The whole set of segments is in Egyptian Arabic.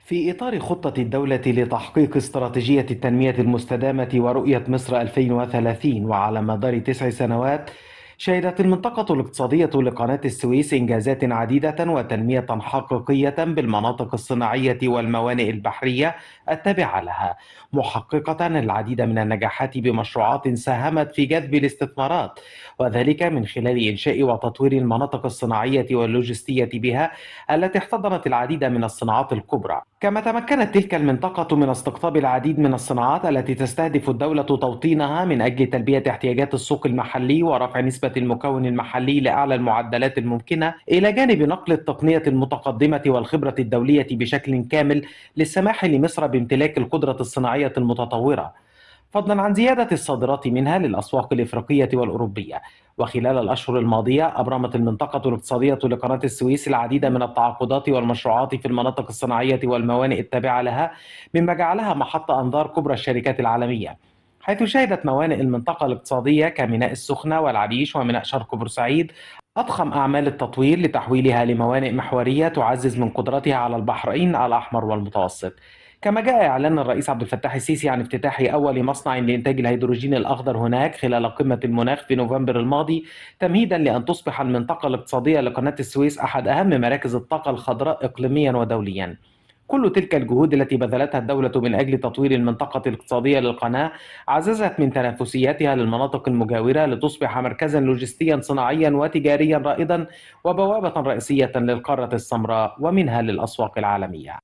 في إطار خطة الدولة لتحقيق استراتيجية التنمية المستدامة ورؤية مصر 2030 وعلى مدار تسع سنوات شهدت المنطقة الاقتصادية لقناة السويس إنجازات عديدة وتنمية حقيقية بالمناطق الصناعية والموانئ البحرية التابعة لها محققة العديد من النجاحات بمشروعات ساهمت في جذب الاستثمارات وذلك من خلال إنشاء وتطوير المناطق الصناعية واللوجستية بها التي احتضنت العديد من الصناعات الكبرى كما تمكنت تلك المنطقة من استقطاب العديد من الصناعات التي تستهدف الدولة توطينها من أجل تلبية احتياجات السوق المحلي ورفع نسبة المكون المحلي لأعلى المعدلات الممكنة إلى جانب نقل التقنية المتقدمة والخبرة الدولية بشكل كامل للسماح لمصر بامتلاك القدرة الصناعية المتطورة فضلا عن زيادة الصادرات منها للأسواق الإفريقية والأوروبية وخلال الأشهر الماضية أبرمت المنطقة الاقتصادية لقناة السويس العديد من التعاقدات والمشروعات في المناطق الصناعية والموانئ التابعة لها مما جعلها محط أنظار كبرى الشركات العالمية حيث شهدت موانئ المنطقة الاقتصادية كميناء السخنة والعريش وميناء شرق بورسعيد أضخم أعمال التطوير لتحويلها لموانئ محورية تعزز من قدرتها على البحرين الأحمر والمتوسط كما جاء إعلان الرئيس عبد الفتاح السيسي عن افتتاح أول مصنع لإنتاج الهيدروجين الأخضر هناك خلال قمة المناخ في نوفمبر الماضي تمهيدا لأن تصبح المنطقة الاقتصادية لقناة السويس أحد أهم مراكز الطاقة الخضراء إقليميا ودوليا كل تلك الجهود التي بذلتها الدولة من أجل تطوير المنطقة الاقتصادية للقناة عززت من تنافسيتها للمناطق المجاورة لتصبح مركزا لوجستيا صناعيا وتجاريا رائدا وبوابة رئيسية للقارة السمراء ومنها للأسواق العالمية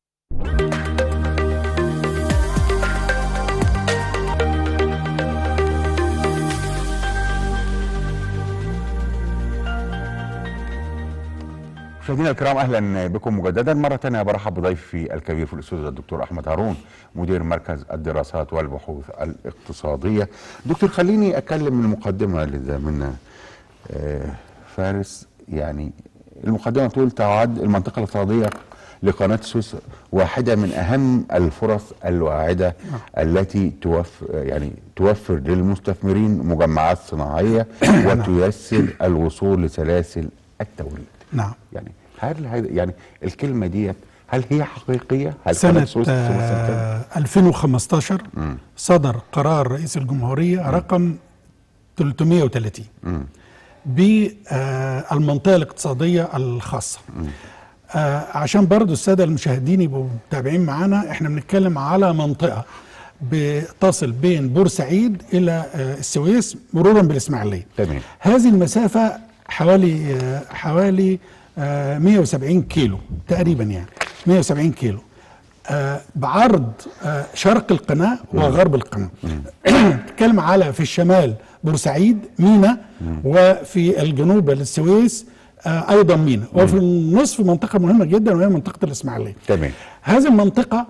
مشاهدينا الكرام اهلا بكم مجددا مره ثانيه برحب بضيفي الكبير في الاستوديو الدكتور احمد هارون مدير مركز الدراسات والبحوث الاقتصاديه دكتور خليني اتكلم من المقدمه لزميلنا فارس يعني المقدمه تقول تعد المنطقه الاقتصاديه لقناه السويس واحده من اهم الفرص الواعده التي توفر يعني توفر للمستثمرين مجمعات صناعيه وتيسر الوصول لسلاسل التوريد نعم يعني هل هذا يعني الكلمه ديت هل هي حقيقيه؟ هل سنة آه 2015 مم. صدر قرار رئيس الجمهورية مم. رقم 330 بالمنطقة الاقتصادية الخاصة آه عشان برضو السادة المشاهدين يبقوا متابعين معانا احنا بنتكلم على منطقة بتصل بين بورسعيد إلى آه السويس مرورا بالإسماعيلية تمام هذه المسافة حوالي آه حوالي 170 كيلو تقريبا يعني 170 كيلو آه بعرض آه شرق القناة وغرب القناة تتكلم على في الشمال بورسعيد مينا وفي الجنوب السويس آه ايضا مينا وفي النصف منطقة مهمة جدا وهي منطقة الاسماعيلية تمام هذه المنطقة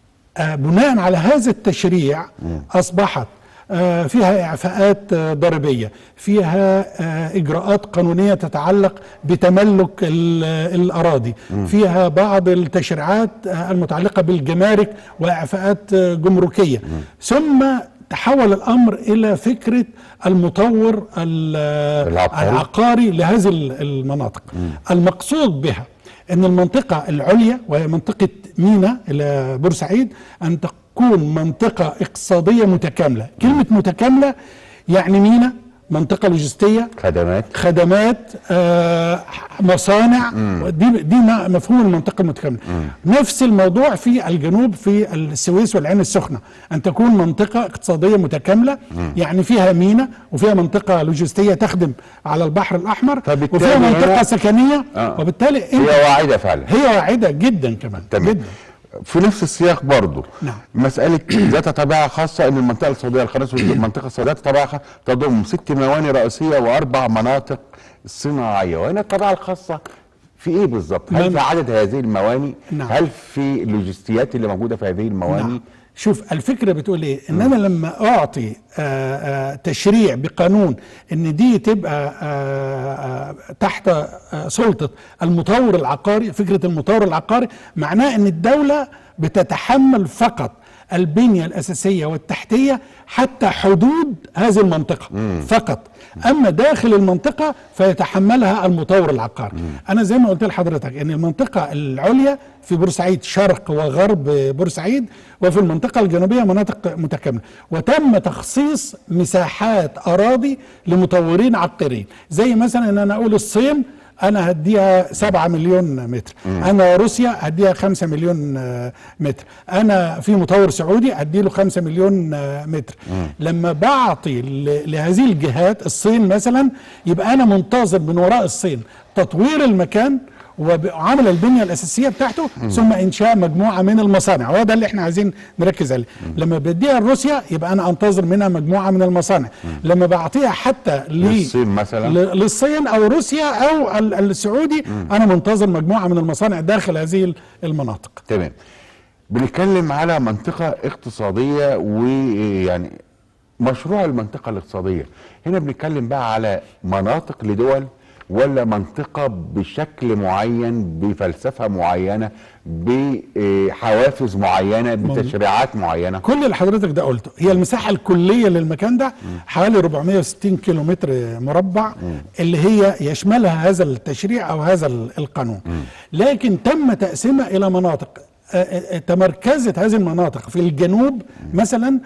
بناء على هذا التشريع اصبحت فيها اعفاءات ضريبيه فيها اجراءات قانونيه تتعلق بتملك الاراضي فيها بعض التشريعات المتعلقه بالجمارك واعفاءات جمركيه ثم تحول الامر الى فكره المطور العقاري, العقاري لهذه المناطق المقصود بها ان المنطقه العليا وهي منطقه مينا الى بورسعيد ان تكون منطقة اقتصادية متكاملة كلمة متكاملة يعني مينا منطقة لوجستية خدمات خدمات آه مصانع مم. دي دي مفهوم المنطقة المتكاملة مم. نفس الموضوع في الجنوب في السويس والعين السخنة أن تكون منطقة اقتصادية متكاملة مم. يعني فيها مينا وفيها منطقة لوجستية تخدم على البحر الأحمر وفيها منطقة سكنية آه. وبالتالي هي واعدة فعلا هي واعدة جدا كمان تمام. جدا في نفس السياق برضه نعم. مسألة ذات طبيعة خاصة أن المنطقة الاقتصادية الخلاص المنطقة ذات طبيعة خاصة تضم ست موانئ رئيسية وأربع مناطق صناعية وهنا الطبيعة الخاصة في ايه بالظبط؟ هل في عدد هذه الموانئ؟ نعم. هل في اللوجستيات اللي موجودة في هذه الموانئ؟ نعم. شوف الفكره بتقول ايه ان انا لما اعطي آآ آآ تشريع بقانون ان دي تبقى آآ تحت سلطه المطور العقاري فكره المطور العقاري معناه ان الدوله بتتحمل فقط البنيه الاساسيه والتحتيه حتى حدود هذه المنطقه فقط اما داخل المنطقه فيتحملها المطور العقاري انا زي ما قلت لحضرتك ان المنطقه العليا في بورسعيد شرق وغرب بورسعيد وفي المنطقه الجنوبيه مناطق متكامله وتم تخصيص مساحات اراضي لمطورين عقاريين زي مثلا ان انا اقول الصين انا هديها 7 مليون متر انا روسيا هديها 5 مليون آه، متر انا في مطور سعودي هدي له 5 مليون آه، متر لما بعطي ل- لهذه الجهات الصين مثلا يبقى انا منتظر من وراء الصين تطوير المكان وعمل البنيه الاساسيه بتاعته ثم انشاء مجموعه من المصانع وهو ده اللي احنا عايزين نركز عليه لما بديها لروسيا يبقى انا انتظر منها مجموعه من المصانع لما بعطيها حتى ل- للصين مثلا؟ ل- للصين او روسيا او ال- السعودي انا منتظر مجموعه من المصانع داخل هذه ال- المناطق تمام بنتكلم على منطقة اقتصادية ويعني مشروع المنطقة الاقتصادية هنا بنتكلم بقى على مناطق لدول ولا منطقة بشكل معين بفلسفة معينة بحوافز معينة بتشريعات معينة كل اللي حضرتك ده قلته هي المساحة الكلية للمكان ده حوالي 460 كيلو متر مربع اللي هي يشملها هذا التشريع أو هذا ال- القانون لكن تم تقسيمها إلى مناطق آه، آه، آه، تمركزت هذه المناطق في الجنوب مثلا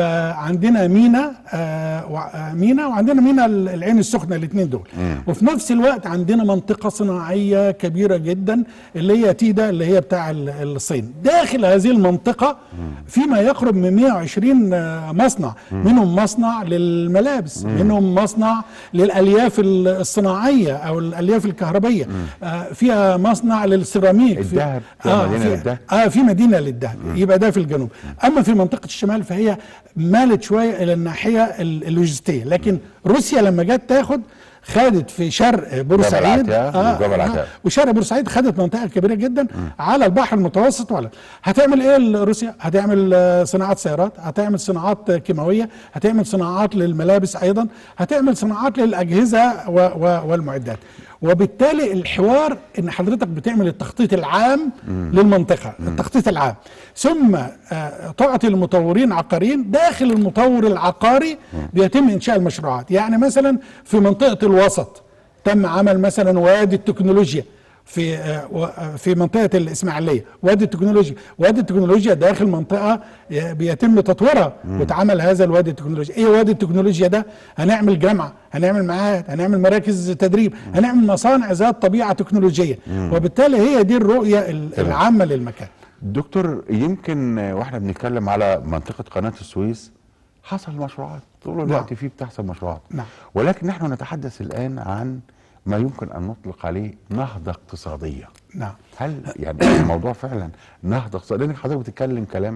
فعندنا مينا آه، وع- آه، مينا وعندنا مينا ال- العين السخنه الاثنين دول وفي نفس الوقت عندنا منطقه صناعيه كبيره جدا اللي هي تيدا اللي هي بتاع ال- الصين داخل هذه المنطقه فيما يقرب من 120 آه، مصنع منهم مصنع للملابس منهم مصنع للالياف ال- الصناعيه او الالياف الكهربيه آه، فيها مصنع للسيراميك في- الدهب، فيها مدينة في- للدهب. اه في مدينه للذهب يبقى ده في الجنوب اما في منطقه الشمال فهي مالت شويه الى الناحيه ال- اللوجستيه لكن روسيا لما جت تاخد خدت في شرق بورسعيد عتاب وجبل عتاب. وشرق بورسعيد خدت منطقه كبيره جدا على البحر المتوسط وعلى هتعمل ايه ال- روسيا هتعمل آه، صناعات سيارات هتعمل صناعات آه، كيماويه هتعمل صناعات للملابس ايضا هتعمل صناعات للاجهزه و و والمعدات وبالتالي الحوار ان حضرتك بتعمل التخطيط العام للمنطقه التخطيط العام ثم آه، تعطي المطورين عقاريين داخل المطور العقاري بيتم انشاء المشروعات يعني مثلا في منطقه الوسط تم عمل مثلا وادي التكنولوجيا في آه، و- آه، في منطقه الاسماعيليه وادي التكنولوجيا وادي التكنولوجيا داخل منطقه ي- بيتم تطويرها واتعمل هذا الوادي التكنولوجيا ايه وادي التكنولوجيا ده هنعمل جامعه هنعمل معاهد هنعمل مراكز تدريب هنعمل مصانع ذات طبيعه تكنولوجيه وبالتالي هي دي الرؤيه ال- العامه للمكان دكتور يمكن واحنا بنتكلم على منطقة قناة السويس حصل مشروعات طول الوقت نعم. فيه بتحصل مشروعات نعم. ولكن نحن نتحدث الآن عن ما يمكن أن نطلق عليه نهضة اقتصادية نعم هل يعني الموضوع فعلا نهضة اقتصادية لأنك حضرتك بتتكلم كلام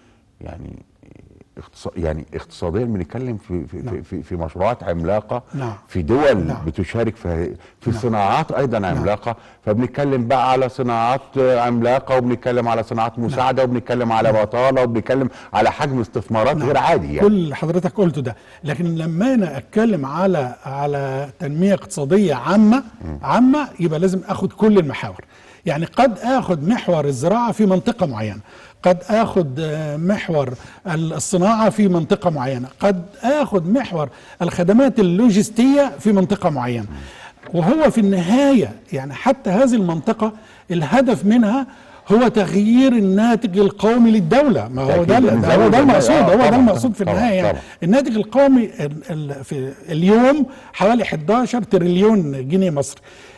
يعني اقتصاد يعني اقتصاديا بنتكلم في في, نعم. في في في مشروعات عملاقه نعم. في دول نعم. بتشارك في في نعم. صناعات ايضا عملاقه فبنتكلم بقى على صناعات عملاقه وبنتكلم على صناعات مساعده وبنتكلم على بطاله وبنتكلم على حجم استثمارات نعم. غير عادي يعني كل اللي حضرتك قلته ده لكن لما انا اتكلم على على تنميه اقتصاديه عامه عامه يبقى لازم اخد كل المحاور يعني قد اخد محور الزراعه في منطقه معينه قد اخد آه، محور الصناعه في منطقه معينه قد اخد محور الخدمات اللوجستيه في منطقه معينه وهو في النهايه يعني حتى هذه المنطقه الهدف منها هو تغيير الناتج القومي للدوله ما هو ده تأكيد. ده هو ده المقصود آه، هو ده طبعاً، المقصود في طبعاً، النهايه يعني طبعاً. الناتج القومي ال- ال- في اليوم حوالي 11 تريليون جنيه مصري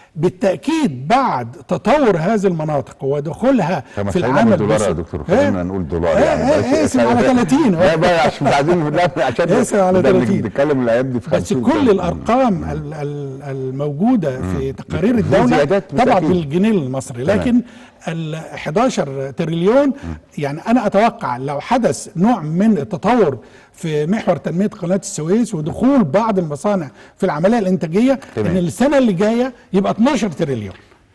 بالتاكيد بعد تطور هذه المناطق ودخولها طب ما في خلينا العمل نقول دولار يا بس- دكتور إيه؟ خلينا نقول دولار إيه، يعني إيه، بس- اقسم على 30 لا بقى عشان مش عايزين لا عشان اقسم على ده 30. بنتكلم الايام دي في بس 50 كل سنة. الارقام ال- ال- الموجوده في تقارير في الدوله زيادات طبعا بالتأكيد. بالجنيه المصري تمام. لكن ال 11 تريليون يعني انا اتوقع لو حدث نوع من التطور في محور تنميه قناه السويس ودخول بعض المصانع في العمليه الانتاجيه تمام. ان السنه اللي جايه يبقى 12 تريليون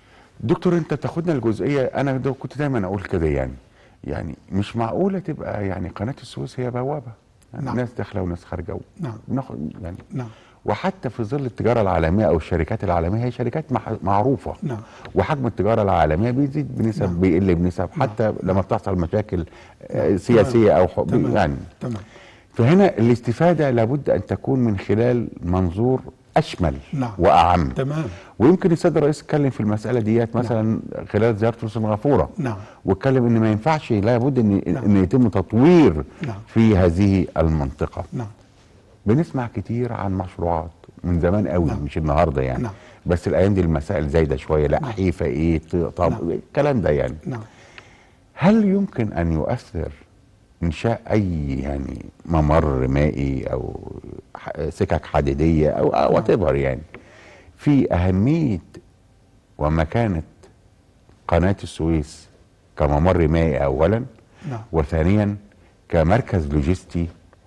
دكتور انت بتاخدنا الجزئيه انا ده كنت دايما اقول كده يعني يعني مش معقوله تبقى يعني قناه السويس هي بوابه يعني نعم. ناس داخله وناس خارجه نعم. بناخد يعني نعم وحتى في ظل التجاره العالميه او الشركات العالميه هي شركات مح- معروفه نعم. وحجم التجاره العالميه بيزيد بنسب نعم. بيقل بنسب حتى لما بتحصل مشاكل آه، سياسيه او حب تمام يعني تمام فهنا الاستفاده لابد ان تكون من خلال منظور اشمل نعم. واعم تمام ويمكن السيد الرئيس اتكلم في المساله ديت مثلا خلال زيارته لسنغافوره نعم. واتكلم ان ما ينفعش لابد ان نعم. ان يتم تطوير نعم. في هذه المنطقه نعم بنسمع كتير عن مشروعات من زمان قوي نعم. مش النهارده يعني نعم. بس الايام دي المسائل زايده شويه لا نعم. حيفا ايه ط- طب نعم. الكلام ده يعني نعم هل يمكن ان يؤثر انشاء اي يعني ممر مائي او ح- سكك حديديه او وات يعني في اهميه ومكانه قناه السويس كممر مائي اولا نعم. وثانيا كمركز لوجستي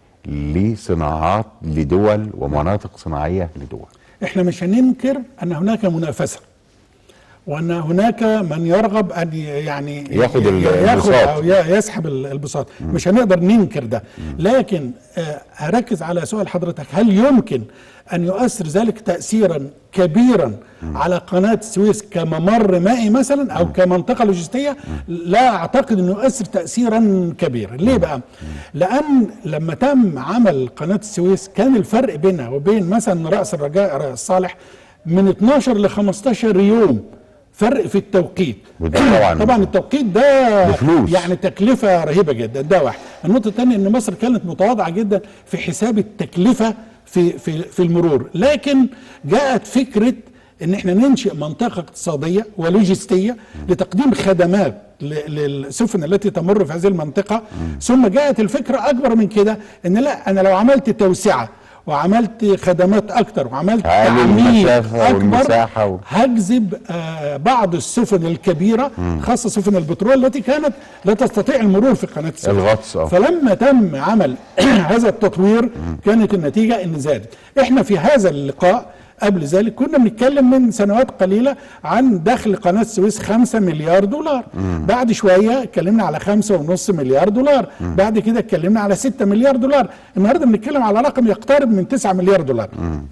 لصناعات لدول ومناطق صناعيه لدول احنا مش هننكر ان هناك منافسه وان هناك من يرغب ان ي- يعني ياخد ي- ال- ياخد البساط. او ي- يسحب ال- البساط مش هنقدر ننكر ده لكن آه، هركز على سؤال حضرتك هل يمكن ان يؤثر ذلك تاثيرا كبيرا على قناه السويس كممر مائي مثلا او كمنطقه لوجستيه لا اعتقد انه يؤثر تاثيرا كبيرا ليه بقى لان لما تم عمل قناه السويس كان الفرق بينها وبين مثلا راس الرجاء راس صالح من 12 ل 15 يوم فرق في التوقيت وده طبعا طبعا التوقيت ده بفلوس. يعني تكلفه رهيبه جدا ده واحد النقطه الثانيه ان مصر كانت متواضعه جدا في حساب التكلفه في في في المرور لكن جاءت فكره ان احنا ننشئ منطقه اقتصاديه ولوجستيه لتقديم خدمات ل- للسفن التي تمر في هذه المنطقه ثم جاءت الفكره اكبر من كده ان لا انا لو عملت توسعه وعملت خدمات اكتر وعملت هقلل تعمير المسافة والمساحة و- هجذب آه بعض السفن الكبيره خاصه سفن البترول التي كانت لا تستطيع المرور في قناه السويس الغطس، آه. فلما تم عمل هذا التطوير كانت النتيجه ان زادت احنا في هذا اللقاء قبل ذلك كنا بنتكلم من سنوات قليله عن دخل قناه السويس 5 مليار دولار بعد شويه اتكلمنا على 5.5 مليار دولار بعد كده اتكلمنا على 6 مليار دولار النهارده بنتكلم على رقم يقترب من 9 مليار دولار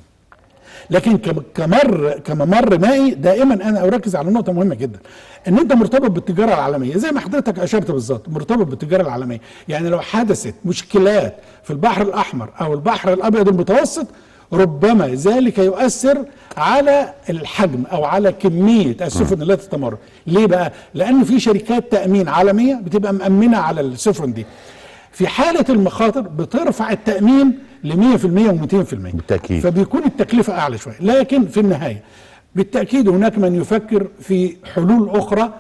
لكن كم- كمر كممر مائي دائما انا اركز على نقطه مهمه جدا ان انت مرتبط بالتجاره العالميه زي ما حضرتك اشرت بالظبط مرتبط بالتجاره العالميه يعني لو حدثت مشكلات في البحر الاحمر او البحر الابيض المتوسط ربما ذلك يؤثر على الحجم او على كميه السفن التي تمر ليه بقى لان في شركات تامين عالميه بتبقى مامنه على السفن دي في حاله المخاطر بترفع التامين ل 100% و200% بالتأكيد. فبيكون التكلفة أعلى شوية لكن في النهاية بالتأكيد هناك من يفكر في حلول أخرى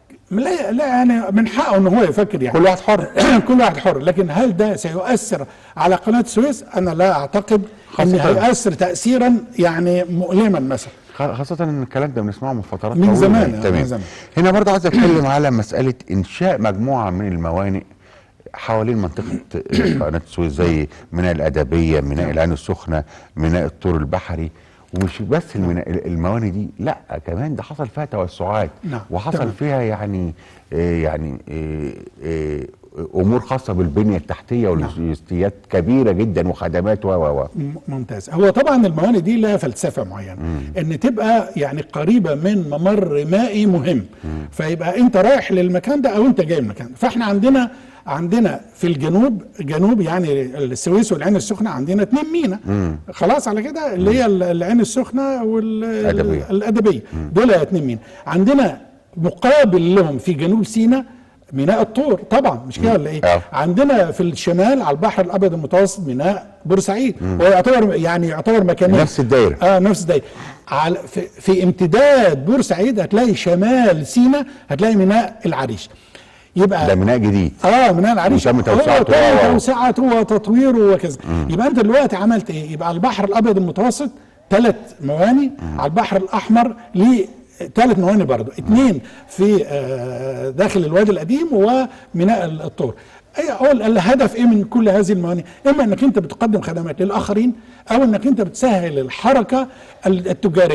لا لا يعني من حقه ان هو يفكر يعني كل واحد حر كل واحد حر لكن هل ده سيؤثر على قناه السويس؟ انا لا اعتقد ان خاصة- هيؤثر تاثيرا يعني مؤلما مثلا خ- خاصة ان الكلام ده بنسمعه من فترات من طويلة. زمان، آه، تمام من زمان. هنا برضه عايز اتكلم على مسألة انشاء مجموعة من الموانئ حوالين منطقة قناة السويس زي ميناء الأدبية ميناء العين السخنة ميناء الطور البحري ومش بس الميناء الموانئ دي لا كمان ده حصل فيها توسعات نعم، وحصل تمام. فيها يعني آه، يعني آه، آه، امور خاصه بالبنيه التحتيه واللوجستيات كبيره جدا وخدمات و و و م- ممتاز هو طبعا الموانئ دي لها فلسفه معينه ان تبقى يعني قريبه من ممر مائي مهم فيبقى انت رايح للمكان ده او انت جاي من المكان ده. فاحنا عندنا عندنا في الجنوب جنوب يعني السويس والعين السخنه عندنا اتنين مينا خلاص على كده اللي هي ال- العين السخنه الأدبية. والادبيه دول اتنين مينا عندنا مقابل لهم في جنوب سيناء ميناء الطور طبعا مش كده ولا ايه؟ آه. عندنا في الشمال على البحر الابيض المتوسط ميناء بورسعيد وهو يعتبر يعني يعتبر مكانين نفس الدايرة. اه نفس الدايره على في, في امتداد بورسعيد هتلاقي شمال سيناء هتلاقي ميناء العريش يبقى ده ميناء جديد اه ميناء العريش وتم توسعته هو و- تم و- توسعته وتطويره وكذا يبقى انت دلوقتي عملت ايه؟ يبقى على البحر الابيض المتوسط ثلاث مواني على البحر الاحمر ليه ثلاث مواني برضه اثنين في آه، داخل الوادي القديم وميناء الطور اي هو ال- الهدف ايه من كل هذه الموانئ؟ اما انك انت بتقدم خدمات للاخرين او انك انت بتسهل الحركه ال- التجاريه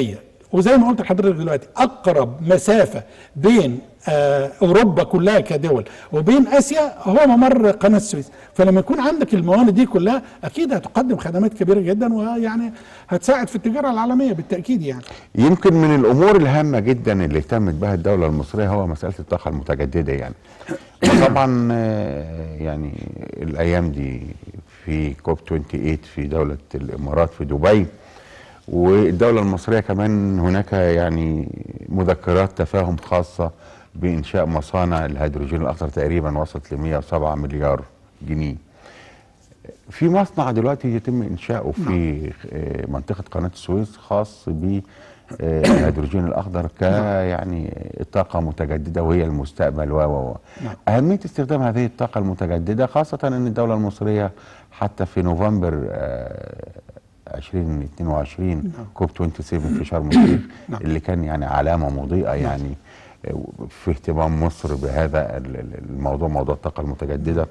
وزي ما قلت لحضرتك دلوقتي اقرب مسافه بين آه اوروبا كلها كدول وبين اسيا هو ممر قناه السويس فلما يكون عندك الموانئ دي كلها اكيد هتقدم خدمات كبيره جدا ويعني هتساعد في التجاره العالميه بالتاكيد يعني يمكن من الامور الهامه جدا اللي اهتمت بها الدوله المصريه هو مساله الطاقه المتجدده يعني طبعا آه، يعني الايام دي في كوب 28 في دوله الامارات في دبي والدوله المصريه كمان هناك يعني مذكرات تفاهم خاصه بانشاء مصانع الهيدروجين الاخضر تقريبا وصلت ل 107 مليار جنيه في مصنع دلوقتي يتم انشاؤه في آه، منطقه قناه السويس خاص ب آه، الهيدروجين الاخضر ك يعني طاقه متجدده وهي المستقبل و و و اهميه استخدام هذه الطاقه المتجدده خاصه ان الدوله المصريه حتى في نوفمبر آه، 2022 كوب 27 في شرم الشيخ اللي كان يعني علامه مضيئه يعني آه، في اهتمام مصر بهذا ال- ال- الموضوع موضوع الطاقه المتجدده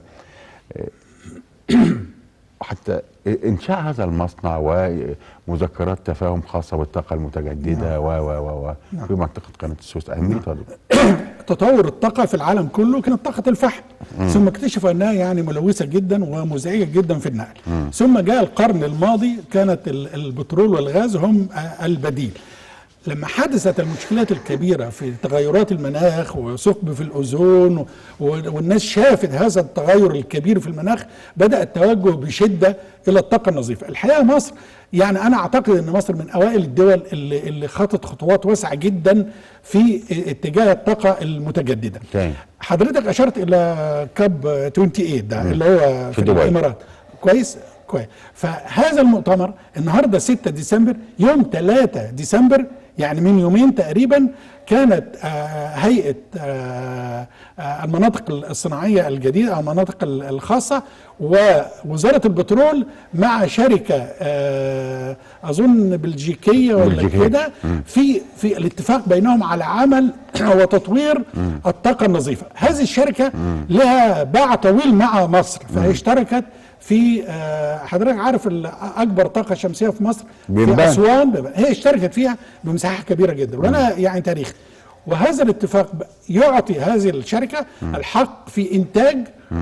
حتى انشاء هذا المصنع ومذكرات تفاهم خاصه بالطاقه المتجدده و و و و في منطقه قناه السويس اهميتها تطور الطاقة في العالم كله كانت طاقة الفحم ثم اكتشفوا أنها يعني ملوثة جدا ومزعجة جدا في النقل ثم جاء القرن الماضي كانت ال- البترول والغاز هم آه، البديل لما حدثت المشكلات الكبيرة في تغيرات المناخ وثقب في الأوزون و- والناس شافت هذا التغير الكبير في المناخ بدأ التوجه بشدة إلى الطاقة النظيفة الحقيقة مصر يعني أنا أعتقد أن مصر من أوائل الدول اللي, اللي خطت خطوات واسعة جدا في اتجاه الطاقة المتجددة تمام. حضرتك أشرت إلى كاب 28 ده اللي هو في, في دبي. الإمارات كويس كويس فهذا المؤتمر النهارده 6 ديسمبر يوم 3 ديسمبر يعني من يومين تقريبا كانت آه، هيئه آه، آه، المناطق الصناعيه الجديده او المناطق ال- الخاصه ووزاره البترول مع شركه آه، اظن بلجيكيه ولا بلجيكية. كده في في الاتفاق بينهم على عمل وتطوير الطاقه النظيفه هذه الشركه لها باع طويل مع مصر فهي اشتركت في آه، حضرتك عارف ال- اكبر طاقه شمسيه في مصر في بينبان. اسوان هي اشتركت فيها بمساحه كبيره جدا وانا يعني تاريخ وهذا الاتفاق ب- يعطي هذه الشركه الحق في انتاج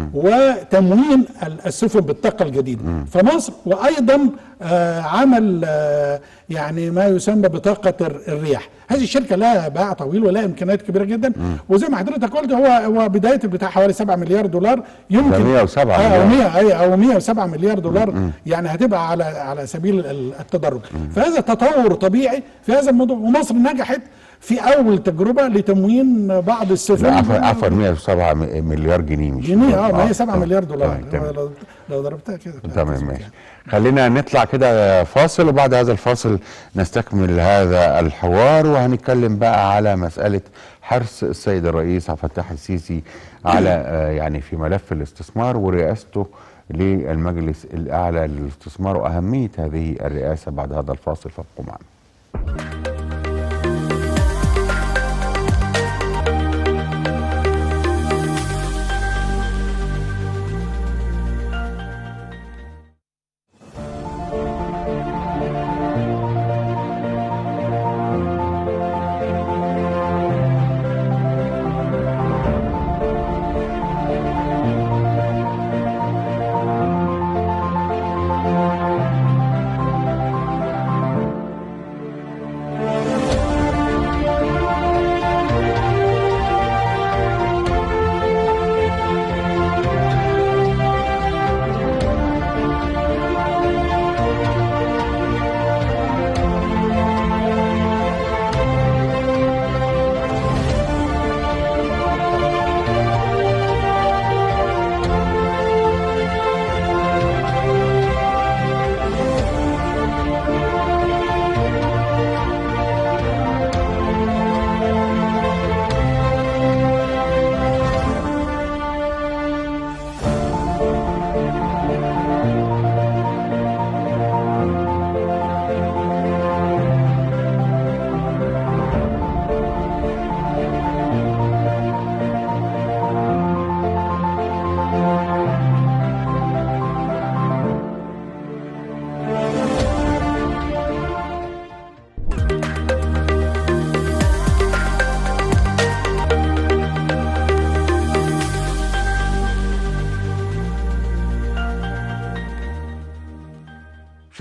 وتموين ال- السفن بالطاقه الجديده فمصر وايضا آه، عمل آه، يعني ما يسمى بطاقه الر- الرياح هذه الشركه لها باع طويل ولها امكانيات كبيره جدا وزي ما حضرتك قلت هو هو بدايه البتاع حوالي 7 مليار دولار يمكن ده 107 آه، مليار. أو 100 أي او 107 مليار دولار يعني هتبقى على على سبيل ال- التدرج فهذا تطور طبيعي في هذا الموضوع ومصر نجحت في اول تجربه لتموين بعض السفن لا عفوا عفوا 107 م- مليار جنيه مش جنيه اه ما هي 7 تمام. مليار دولار تمام، تمام. لو- لو ضربتها كده تمام ماشي خلينا نطلع كده فاصل وبعد هذا الفاصل نستكمل هذا الحوار وهنتكلم بقى على مسألة حرص السيد الرئيس عبد الفتاح السيسي على آه، يعني في ملف الاستثمار ورئاسته للمجلس الأعلى للاستثمار وأهمية هذه الرئاسة بعد هذا الفاصل فابقوا معنا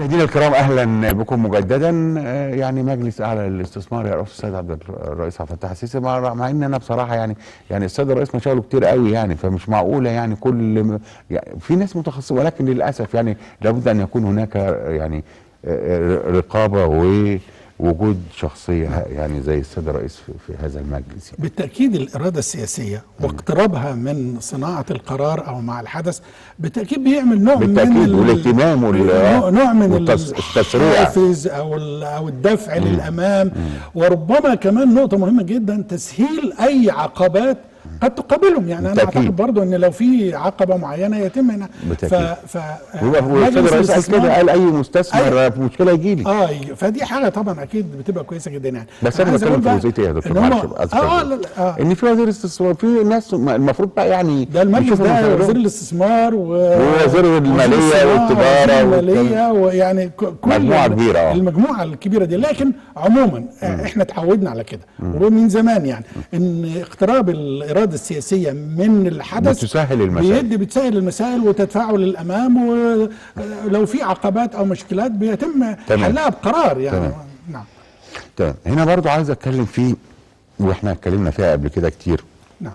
مشاهدينا الكرام اهلا بكم مجددا آه، يعني مجلس اعلى للاستثمار يرأس السيد عبد الرئيس عبد الفتاح السيسي مع, مع ان انا بصراحه يعني يعني السيد الرئيس مشاغله كتير قوي يعني فمش معقوله يعني كل م- يعني في ناس متخصصه ولكن للاسف يعني لابد ان يكون هناك يعني آه، رقابه ووجود شخصيه يعني زي السيد الرئيس في, في هذا المجلس يعني. بالتأكيد الإرادة السياسية واقترابها من صناعة القرار أو مع الحدث بالتأكيد بيعمل نوع من بالتأكيد، ال- والاهتمام وال- نوع- نوع من والتس- التسريع. الحافز أو ال- أو الدفع للأمام وربما كمان نقطة مهمة جدا تسهيل أي عقبات قد تقابلهم يعني أنا بالتأكيد. أعتقد برضو أن لو في عقبة معينة يتم هنا بالتأكيد. ف... ف... والسيد مجلس الرئيس قال الاستثمار- كده قال اي مستثمر في مشكله يجي لي اه فدي حاجه طبعا اكيد بتبقى كويسه جدا يعني بس انا عايز بتكلم أقول في بقى جزئيه ايه يا دكتور إن هم- معلش أسف اه يا لا دكتور. لا آه. ان في وزير استثمار في ناس المفروض بقى يعني ده المجلس يشوفوا ده مشاغلهم. وزير الاستثمار و... ووزير المالية وزير الصناعة والتجارة ووزير الماليه والكلام. ويعني ك- كل مجموعة ال- كبيرة، آه. المجموعه الكبيره دي لكن عموما آه، احنا اتعودنا على كده ومن زمان يعني ان اقتراب الاراده السياسيه من الحدث بتسهل المسائل. بيدي بتسهل المسائل وتدفعه للامام ولو في عقبات او مشكلات بيتم تمام. حلها بقرار يعني تمام. نعم تمام هنا برضو عايز اتكلم فيه واحنا اتكلمنا فيها قبل كده كتير نعم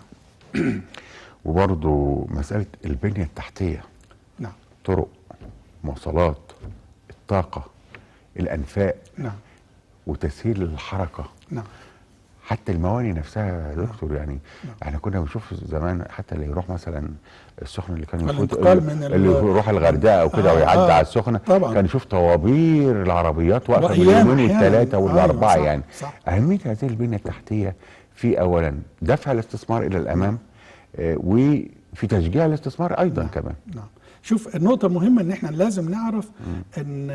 وبرضو مساله البنيه التحتيه نعم طرق مواصلات الطاقه الانفاق نعم وتسهيل الحركه نعم حتى المواني نفسها يا دكتور يعني احنا كنا بنشوف زمان حتى اللي يروح مثلا السخنه اللي كان يفوت الانتقال من ال- اللي يروح الغردقه او كده آه، ويعدي آه، على السخنه طبعاً. كان يشوف طوابير العربيات واقفه وأيام باليومين أحياناً. والثلاثه أيوة، والاربعه صح، يعني صح. اهميه هذه البنيه التحتيه في اولا دفع الاستثمار الى الامام آه، وفي تشجيع الاستثمار ايضا كمان نعم شوف النقطة المهمة ان احنا لازم نعرف ان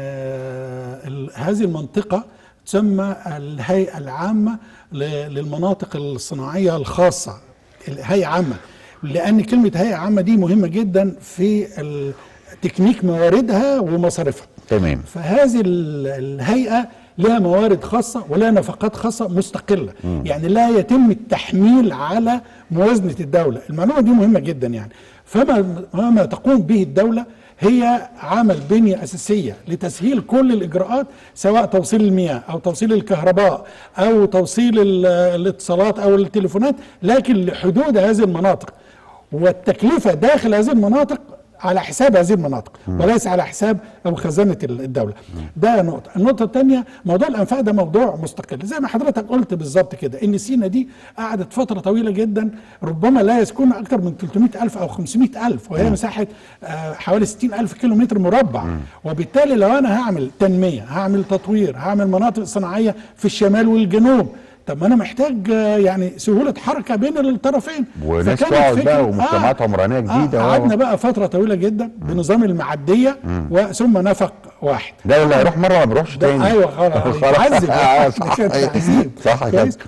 آه، ال- هذه المنطقة تسمى الهيئة العامة ل- للمناطق الصناعية الخاصة الهيئة عامة لأن كلمة هيئة عامة دي مهمة جدا في ال- تكنيك مواردها ومصاريفها تمام فهذه ال- الهيئة لها موارد خاصة ولها نفقات خاصة مستقلة يعني لا يتم التحميل على موازنة الدولة المعلومة دي مهمة جدا يعني فما ما تقوم به الدولة هي عمل بنية أساسية لتسهيل كل الإجراءات سواء توصيل المياه أو توصيل الكهرباء أو توصيل ال- الاتصالات أو التليفونات لكن لحدود هذه المناطق والتكلفة داخل هذه المناطق على حساب هذه المناطق وليس على حساب او خزانه الدوله ده نقطه النقطه الثانيه موضوع الانفاق ده موضوع مستقل زي ما حضرتك قلت بالظبط كده ان سينا دي قعدت فتره طويله جدا ربما لا يسكن اكثر من 300 الف او 500 الف وهي مساحه آه، حوالي 60 الف كيلو متر مربع وبالتالي لو انا هعمل تنميه هعمل تطوير هعمل مناطق صناعيه في الشمال والجنوب طب ما انا محتاج آه، يعني سهوله حركه بين الطرفين وناس فكانت تقعد فكرة- بقى ومجتمعات عمرانية جديدة. آه قعدنا بقى فتره طويله جدا بنظام المعديه وثم نفق واحد ده اللي هيروح مره ما بيروحش ده تاني ايوه خلاص يتعذب آه، صح تعذيب. صح كده كويس؟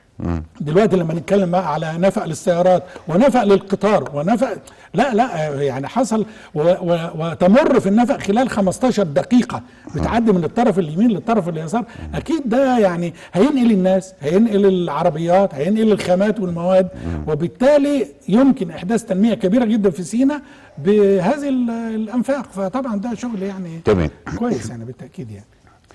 دلوقتي لما نتكلم بقى على نفق للسيارات ونفق للقطار ونفق لا لا آه، يعني حصل و و وتمر في النفق خلال 15 دقيقة بتعدي من الطرف اليمين للطرف اليسار أكيد ده يعني هينقل الناس هينقل العربيات هينقل الخامات والمواد وبالتالي يمكن إحداث تنمية كبيرة جدا في سينا بهذه ال- الأنفاق فطبعا ده شغل يعني تمام كويس يعني بالتأكيد يعني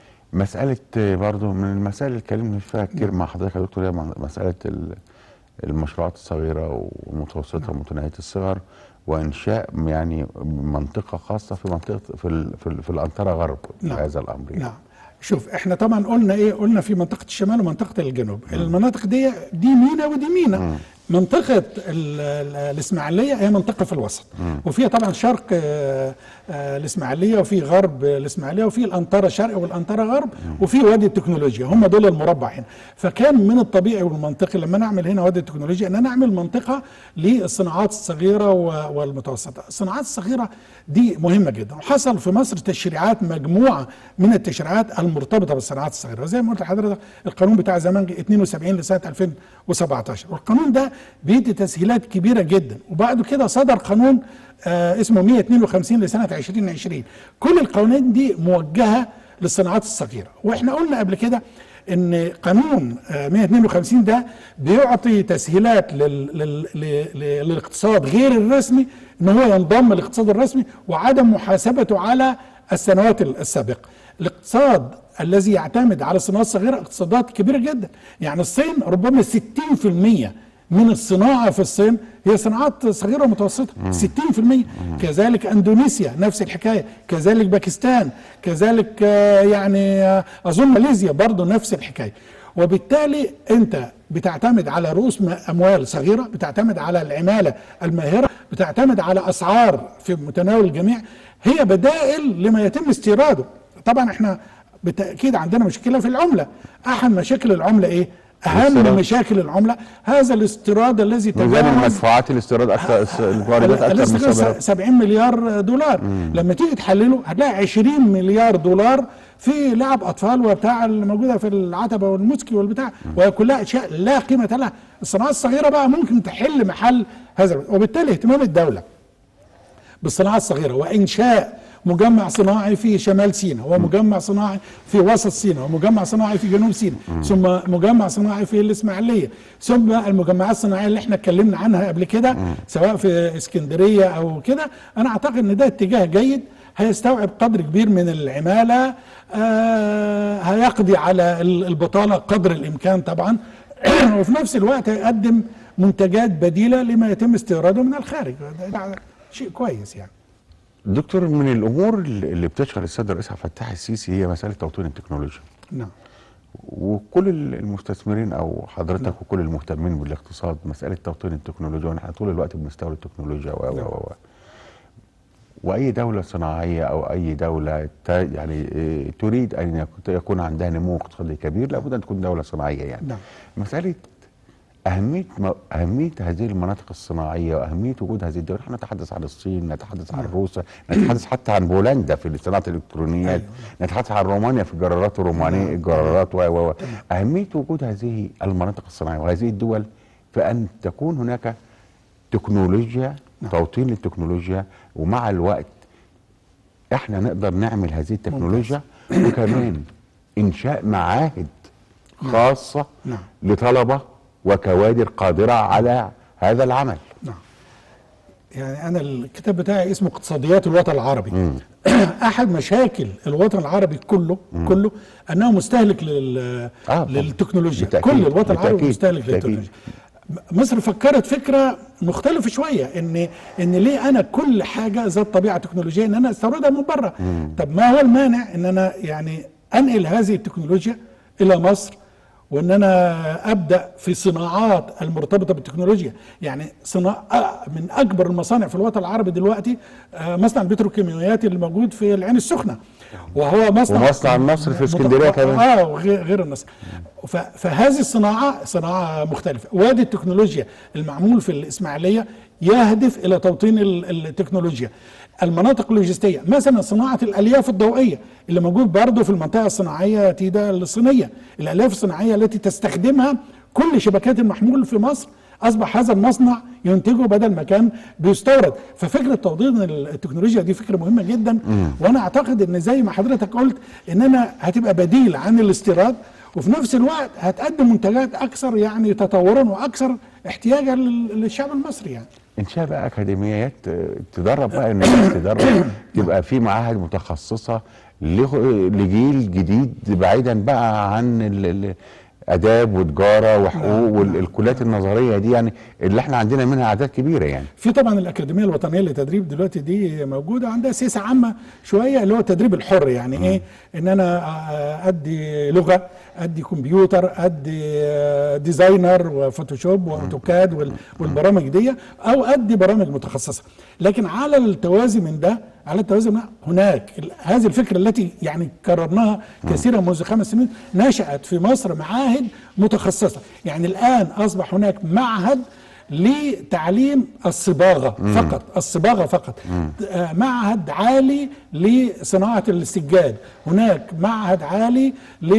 مسألة برضو من المسائل اللي اتكلمنا فيها كتير مع حضرتك يا دكتور هي مع- مسألة ال- المشروعات الصغيرة والمتوسطة ومتناهية الصغر وإنشاء يعني منطقة خاصة في منطقة في ال في, ال في الأنطرة غرب نعم. هذا الأمر يعني. نعم شوف احنا طبعا قلنا ايه قلنا في منطقه الشمال ومنطقه الجنوب المناطق دي دي مينا ودي مينا منطقه ال- ال- الاسماعيليه هي منطقه في الوسط وفيها طبعا شرق آه، آه، الاسماعيليه وفي غرب الاسماعيليه وفي الانطره شرق والانطره غرب وفي وادي التكنولوجيا هم دول المربع هنا فكان من الطبيعي والمنطقي لما نعمل هنا وادي التكنولوجيا ان نعمل منطقه للصناعات الصغيره و- والمتوسطه الصناعات الصغيره دي مهمه جدا وحصل في مصر تشريعات مجموعه من التشريعات المرتبطه بالصناعات الصغيره زي ما قلت لحضرتك القانون بتاع زمان 72 لسنه 2017 والقانون ده بيدي تسهيلات كبيره جدا وبعد كده صدر قانون آه اسمه 152 لسنه 2020 كل القوانين دي موجهه للصناعات الصغيره واحنا قلنا قبل كده ان قانون آه، 152 ده بيعطي تسهيلات لل... لل... لل... للاقتصاد غير الرسمي ان هو ينضم للاقتصاد الرسمي وعدم محاسبته على السنوات السابقه الاقتصاد الذي يعتمد على الصناعه الصغيره اقتصادات كبيره جدا يعني الصين ربما 60% من الصناعه في الصين هي صناعات صغيره ومتوسطه 60% كذلك اندونيسيا نفس الحكايه كذلك باكستان كذلك آه، يعني آه، اظن ماليزيا برضه نفس الحكايه وبالتالي انت بتعتمد على رؤوس م- اموال صغيره بتعتمد على العماله الماهره بتعتمد على اسعار في متناول الجميع هي بدائل لما يتم استيراده طبعا احنا بالتاكيد عندنا مشكله في العمله احد مشاكل العمله ايه اهم الاستيراد. مشاكل العمله هذا الاستيراد الذي ميزان تجاوز المدفوعات الاستيراد اكثر الواردات اكثر من الاستيراد الصادرات 70 مليار دولار لما تيجي تحلله هتلاقي 20 مليار دولار في لعب اطفال وبتاع اللي موجوده في العتبه والموسكي والبتاع وهي كلها اشياء لا قيمه لها الصناعات الصغيره بقى ممكن تحل محل هذا وبالتالي اهتمام الدوله بالصناعه الصغيره وانشاء مجمع صناعي في شمال سيناء ومجمع صناعي في وسط سيناء ومجمع صناعي في جنوب سيناء ثم مجمع صناعي في الاسماعيليه ثم المجمعات الصناعيه اللي احنا اتكلمنا عنها قبل كده سواء في اسكندريه او كده انا اعتقد ان ده اتجاه جيد هيستوعب قدر كبير من العماله آه هيقضي على ال- البطاله قدر الامكان طبعا وفي نفس الوقت هيقدم منتجات بديله لما يتم استيراده من الخارج ده- ده شيء كويس يعني دكتور من الامور اللي اللي بتشغل السيد الرئيس عبد الفتاح السيسي هي مساله توطين التكنولوجيا نعم وكل المستثمرين او حضرتك وكل المهتمين بالاقتصاد مساله توطين التكنولوجيا ونحن طول الوقت بنستورد التكنولوجيا و و و واي دوله صناعيه او اي دوله ت- يعني إيه، تريد ان يك- يكون عندها نمو اقتصادي كبير لابد ان تكون دوله صناعيه يعني نعم. مساله أهمية م- أهمية هذه المناطق الصناعية وأهمية وجود هذه الدول، نحن نتحدث عن الصين، نتحدث عن روسيا، نتحدث حتى عن بولندا في صناعة الإلكترونيات، أيوة. نتحدث عن رومانيا في الجرارات الرومانية الجرارات و و و أهمية وجود هذه المناطق الصناعية وهذه الدول في أن تكون هناك تكنولوجيا توطين للتكنولوجيا ومع الوقت احنا نقدر نعمل هذه التكنولوجيا وكمان انشاء معاهد خاصه نعم. لطلبه وكوادر قادره على هذا العمل نعم يعني انا الكتاب بتاعي اسمه اقتصاديات الوطن العربي احد مشاكل الوطن العربي كله كله انه مستهلك لل آه، طبعاً. للتكنولوجيا بالتأكيد. كل الوطن العربي بالتأكيد. مستهلك بالتأكيد. للتكنولوجيا مصر فكرت فكره مختلفه شويه ان ان ليه انا كل حاجه ذات طبيعه تكنولوجيه ان انا استوردها من بره طب ما هو المانع ان انا يعني انقل هذه التكنولوجيا الى مصر وان انا ابدا في صناعات المرتبطه بالتكنولوجيا يعني صناعه من اكبر المصانع في الوطن العربي دلوقتي آه، مصنع البتروكيماويات اللي موجود في العين السخنه وهو مصنع ومصنع النصر في اسكندريه متق- كمان اه وغير غير النصر ف- فهذه الصناعه صناعه مختلفه وادي التكنولوجيا المعمول في الاسماعيليه يهدف الى توطين ال- التكنولوجيا المناطق اللوجستيه مثلا صناعه الالياف الضوئيه اللي موجود برضه في المنطقه الصناعيه تيدا الصينيه الالياف الصناعيه التي تستخدمها كل شبكات المحمول في مصر اصبح هذا المصنع ينتجه بدل ما كان بيستورد ففكره توطين التكنولوجيا دي فكره مهمه جدا وانا اعتقد ان زي ما حضرتك قلت اننا هتبقى بديل عن الاستيراد وفي نفس الوقت هتقدم منتجات اكثر يعني تطورا واكثر احتياجا لل- للشعب المصري يعني انشاء بقى اكاديميات آه، تدرب بقى الناس تدرب تبقى في معاهد متخصصه له- لجيل جديد بعيدا بقى عن ال- ال- اداب وتجاره وحقوق والكليات النظريه دي يعني اللي احنا عندنا منها اعداد كبيره يعني في طبعا الاكاديميه الوطنيه للتدريب دلوقتي دي موجوده عندها سياسه عامه شويه اللي هو التدريب الحر يعني ايه ان انا آه، ادي لغه ادي كمبيوتر ادي آه، ديزاينر وفوتوشوب واوتوكاد وال- والبرامج دي او ادي برامج متخصصه لكن على التوازي من ده على التوازي من ده هناك ال- هذه الفكره التي يعني كررناها كثيرا منذ خمس سنين نشات في مصر معاهد متخصصه يعني الان اصبح هناك معهد لتعليم الصباغه فقط الصباغه فقط آه، معهد عالي لصناعه السجاد هناك معهد عالي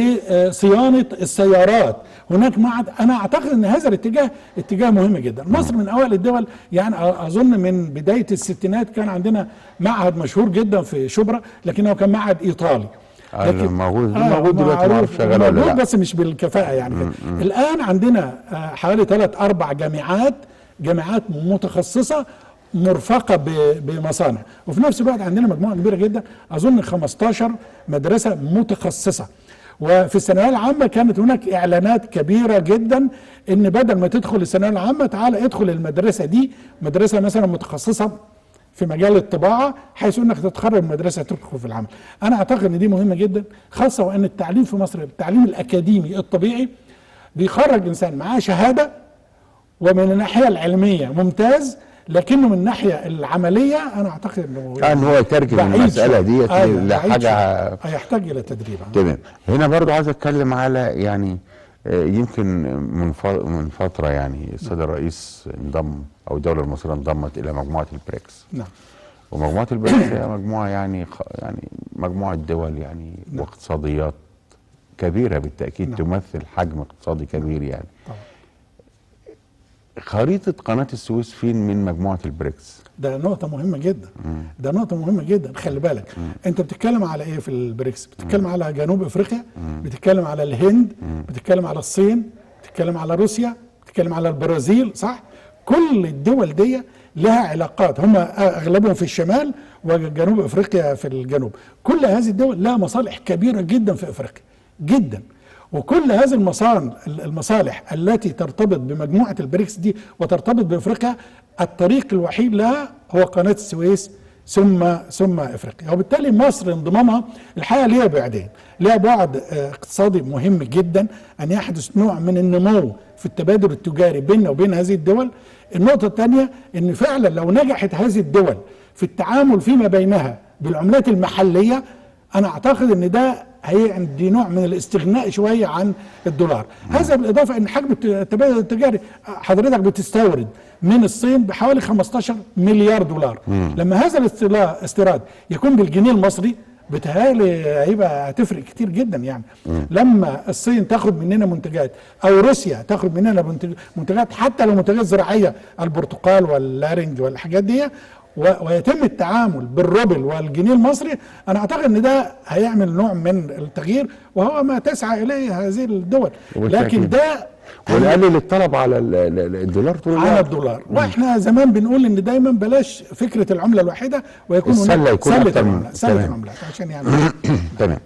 لصيانه السيارات هناك معهد انا اعتقد ان هذا الاتجاه اتجاه مهم جدا مصر من اوائل الدول يعني أ- اظن من بدايه الستينات كان عندنا معهد مشهور جدا في شبرا لكنه كان معهد ايطالي آه، موجود- موجود دلوقتي، ما معروف. أعرفش شغال ولا موجود لا. بس مش بالكفاءه يعني كده. الان عندنا آه، حوالي ثلاث اربع جامعات جامعات متخصصه مرفقه ب- بمصانع وفي نفس الوقت عندنا مجموعه كبيره جدا اظن 15 مدرسه متخصصه وفي الثانويه العامه كانت هناك اعلانات كبيره جدا ان بدل ما تدخل الثانويه العامه تعالى ادخل المدرسه دي مدرسه مثلا متخصصه في مجال الطباعه حيث انك تتخرج من المدرسه تدخل في العمل. انا اعتقد ان دي مهمه جدا خاصه وان التعليم في مصر التعليم الاكاديمي الطبيعي بيخرج انسان معاه شهاده ومن الناحيه العلميه ممتاز لكنه من الناحيه العمليه انا اعتقد انه ان هو يترجم بعيد المساله شوية. ديت أيوة، بعيد لحاجه شوية. هيحتاج الى تدريب تمام هنا برضو عايز اتكلم على يعني آه، يمكن من ف- من فتره يعني السيد الرئيس انضم او الدوله المصريه انضمت الى مجموعه البريكس نعم ومجموعه البريكس هي مجموعه يعني خ- يعني مجموعه دول يعني واقتصاديات كبيره بالتاكيد نعم. تمثل حجم اقتصادي كبير يعني طبعا خريطه قناه السويس فين من مجموعه البريكس ده نقطة مهمة جدا ده نقطة مهمة جدا خلي بالك انت بتتكلم على ايه في البريكس بتتكلم على جنوب افريقيا بتتكلم على الهند بتتكلم على الصين بتتكلم على روسيا بتتكلم على البرازيل صح كل الدول دي لها علاقات هم اغلبهم في الشمال وجنوب افريقيا في الجنوب كل هذه الدول لها مصالح كبيرة جدا في افريقيا جدا وكل هذه المصان المصالح التي ترتبط بمجموعة البريكس دي وترتبط بافريقيا الطريق الوحيد لها هو قناة السويس ثم ثم افريقيا وبالتالي مصر انضمامها الحقيقه ليها بعدين ليها بعد آه، اقتصادي مهم جدا ان يحدث نوع من النمو في التبادل التجاري بيننا وبين هذه الدول النقطه الثانيه ان فعلا لو نجحت هذه الدول في التعامل فيما بينها بالعملات المحليه انا اعتقد ان ده هيدي نوع من الاستغناء شويه عن الدولار هذا بالاضافه ان حجم الت- التبادل التجاري حضرتك بتستورد من الصين بحوالي 15 مليار دولار لما هذا الاستيلا- الاستيراد يكون بالجنيه المصري بتهيألي هيبقى هتفرق كتير جدا يعني لما الصين تاخد مننا منتجات او روسيا تاخد مننا منتج- منتجات حتى لو منتجات زراعيه البرتقال واللارنج والحاجات دي و- ويتم التعامل بالروبل والجنيه المصري انا اعتقد ان ده هيعمل نوع من التغيير وهو ما تسعى اليه هذه الدول وبالتأكيد. لكن ده ونقلل الطلب على ال- ال- الدولار طول على الوقت الدولار واحنا زمان بنقول ان دايما بلاش فكره العمله الواحده ويكون السلة هناك يكون سله أكتر من- العملات سله تمام. العملات عشان يعني تمام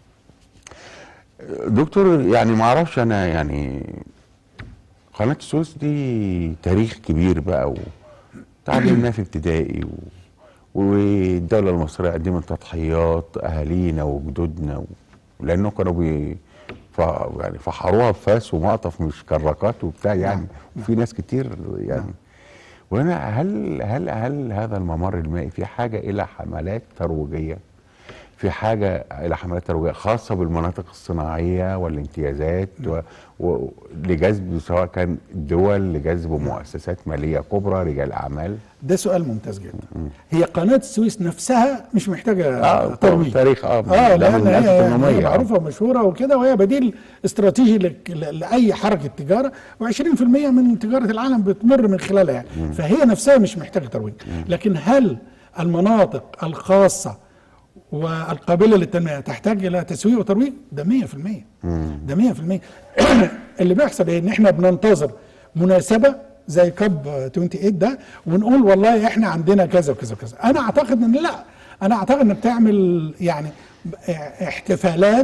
دكتور يعني ما اعرفش انا يعني قناه السويس دي تاريخ كبير بقى وتعلمناه في ابتدائي و... والدوله المصريه قدمت تضحيات اهالينا وجدودنا و... لانه كانوا بي ف... يعني فحروها بفاس ومقطف مش كراكات وبتاع يعني وفي ناس كتير يعني وهنا هل هل هل هذا الممر المائي في حاجه الى حملات ترويجيه في حاجه الى حملات ترويجيه خاصه بالمناطق الصناعيه والامتيازات و... و... لجذب سواء كان دول لجذب مؤسسات ماليه كبرى رجال اعمال ده سؤال ممتاز جدا هي قناه السويس نفسها مش محتاجه آه، ترويج تاريخ، آه، اه ده من لان هي 1800 هي آه. معروفه ومشهوره وكده وهي بديل استراتيجي لك- ل- لاي حركه تجاره و20% من تجاره العالم بتمر من خلالها يعني فهي نفسها مش محتاجه ترويج لكن هل المناطق الخاصه والقابله للتنميه تحتاج الى تسويق وترويج ده 100% ده 100% اللي بيحصل ايه ان احنا بننتظر مناسبه زي كاب 28 ده ونقول والله احنا عندنا كذا وكذا وكذا انا اعتقد ان لا انا اعتقد انك تعمل يعني احتفالات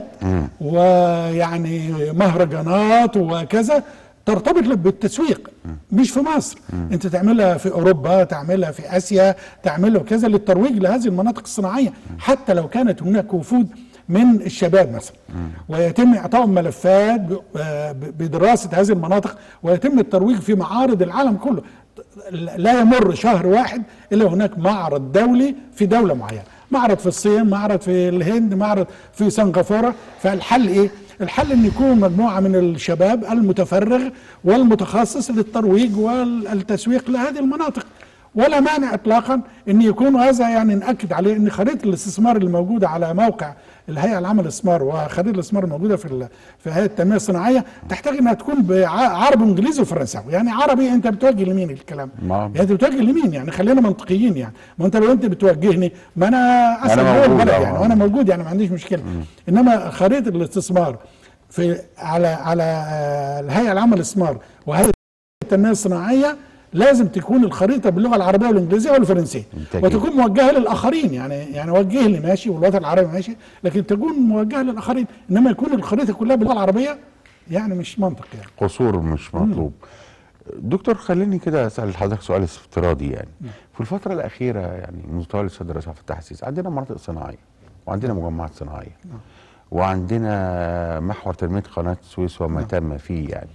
ويعني مهرجانات وكذا ترتبط لك بالتسويق مش في مصر انت تعملها في اوروبا تعملها في اسيا تعملها كذا للترويج لهذه المناطق الصناعيه حتى لو كانت هناك وفود من الشباب مثلا ويتم اعطائهم ملفات ب- آه ب- بدراسه هذه المناطق ويتم الترويج في معارض العالم كله لا يمر شهر واحد الا هناك معرض دولي في دوله معينه معرض في الصين معرض في الهند معرض في سنغافوره فالحل ايه الحل ان يكون مجموعه من الشباب المتفرغ والمتخصص للترويج والتسويق لهذه المناطق ولا مانع اطلاقا ان يكون هذا يعني ناكد عليه ان خريطه الاستثمار اللي موجوده على موقع الهيئه العامه للاستثمار وخريطه الاستثمار الموجوده في ال- في هيئه التنميه الصناعيه تحتاج انها تكون بعربي وانجليزي وفرنساوي يعني عربي انت بتوجه لمين الكلام ما- يعني انت بتوجه لمين يعني خلينا منطقيين يعني ما انت لو انت بتوجهني ما انا اسد أنا جوه موجود، البلد آه. يعني وانا موجود يعني ما عنديش مشكله انما خريطه الاستثمار في على على آه، الهيئه العامه للاستثمار وهيئه التنميه الصناعيه لازم تكون الخريطه باللغه العربيه والانجليزيه والفرنسيه بالتأكيد. وتكون موجهه للاخرين يعني يعني وجه لي ماشي والوطن العربي ماشي لكن تكون موجهه للاخرين انما يكون الخريطه كلها باللغه العربيه يعني مش منطق يعني قصور مش مطلوب دكتور خليني كده اسال حضرتك سؤال افتراضي يعني في الفتره الاخيره يعني منذ تولي السيد الرئيس عبد الفتاح السيسي عندنا مناطق صناعيه وعندنا مجمعات صناعيه وعندنا محور تنميه قناه السويس وما تم فيه يعني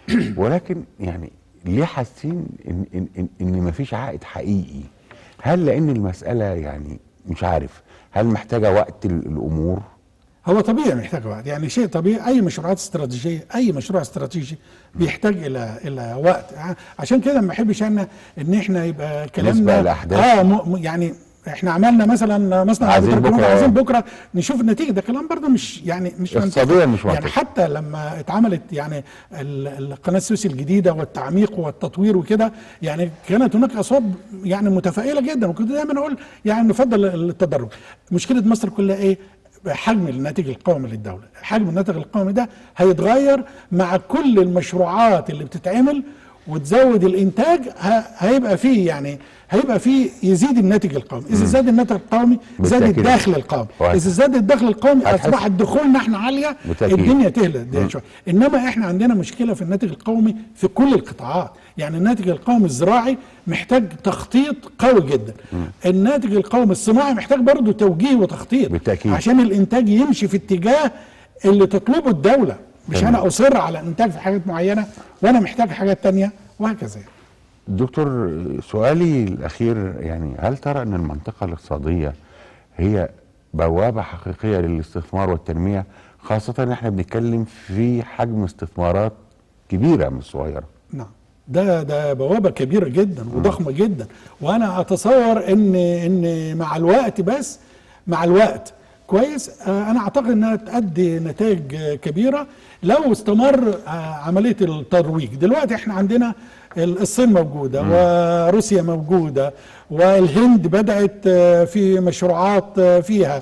ولكن يعني ليه حاسين ان ان ان, إن مفيش عائد حقيقي هل لان المساله يعني مش عارف هل محتاجه وقت ال- الامور هو طبيعي محتاج وقت يعني شيء طبيعي اي مشروعات استراتيجيه اي مشروع استراتيجي بيحتاج الى الى وقت ع- عشان كده ما بحبش انا ان احنا يبقى كلامنا الأحداث. اه م م- يعني احنا عملنا مثلا مصنع عايزين عربية الكهرباء، بكرة. عايزين بكره نشوف النتيجه ده كلام برضه مش يعني مش منطقي. اقتصادياً مش يعني منطقي. حتى لما اتعملت يعني ال- القناه السويس الجديده والتعميق والتطوير وكده يعني كانت هناك اصوات يعني متفائله جدا وكنت دايما اقول يعني نفضل التدرج مشكله مصر كلها ايه حجم الناتج القومي للدوله حجم الناتج القومي ده هيتغير مع كل المشروعات اللي بتتعمل وتزود الانتاج ه- هيبقى فيه يعني هيبقى فيه يزيد الناتج القومي اذا زاد الناتج القومي زاد بالتأكيد. الدخل القومي وهت- اذا زاد الدخل القومي هتحس- اصبحت دخولنا احنا عاليه بالتأكيد. الدنيا تهدى الدنيا شويه انما احنا عندنا مشكله في الناتج القومي في كل القطاعات يعني الناتج القومي الزراعي محتاج تخطيط قوي جدا الناتج القومي الصناعي محتاج برضه توجيه وتخطيط بالتأكيد. عشان الانتاج يمشي في اتجاه اللي تطلبه الدوله مش تمام. انا اصر على الانتاج في حاجات معينه وانا محتاج حاجات تانية وهكذا يعني. دكتور سؤالي الأخير يعني هل ترى أن المنطقة الاقتصادية هي بوابة حقيقية للاستثمار والتنمية خاصة إن احنا بنتكلم في حجم استثمارات كبيرة مش صغيرة نعم ده ده بوابه كبيره جدا وضخمه جدا وانا اتصور ان ان مع الوقت بس مع الوقت كويس آه، انا اعتقد انها تؤدي نتائج آه، كبيره لو استمر آه، عمليه الترويج دلوقتي احنا عندنا ال- الصين موجوده وروسيا موجوده والهند بدات آه، في مشروعات آه، فيها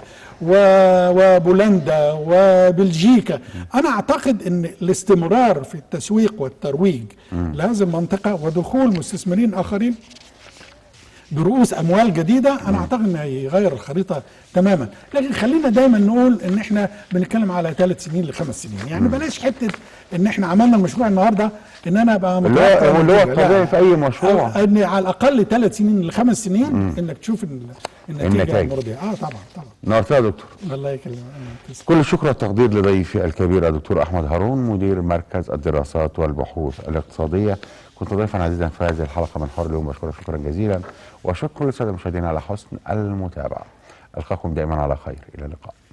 و- وبولندا وبلجيكا انا اعتقد ان الاستمرار في التسويق والترويج لهذه المنطقه ودخول مستثمرين اخرين برؤوس اموال جديده انا اعتقد انه هيغير الخريطه تماما لكن خلينا دايما نقول ان احنا بنتكلم على ثلاث سنين لخمس سنين يعني بلاش حته ان احنا عملنا المشروع النهارده ان انا ابقى اللي هو- متوقع اللي هو النتيجة. لا. الطبيعي في أي مشروع. أو ان على الاقل ثلاث سنين لخمس سنين انك تشوف ال- النتيجه النتائج. المرضيه اه طبعا طبعا نورتها يا دكتور الله يكرمك آه، تسلم. كل الشكر والتقدير لضيفي الكبير الدكتور أحمد هارون مدير مركز الدراسات والبحوث الاقتصادية كنت ضيفا عزيزا في هذه الحلقة من حوار اليوم بشكرك شكرا جزيلا وشكرا للسادة المشاهدين على حسن المتابعة ألقاكم دائما على خير إلى اللقاء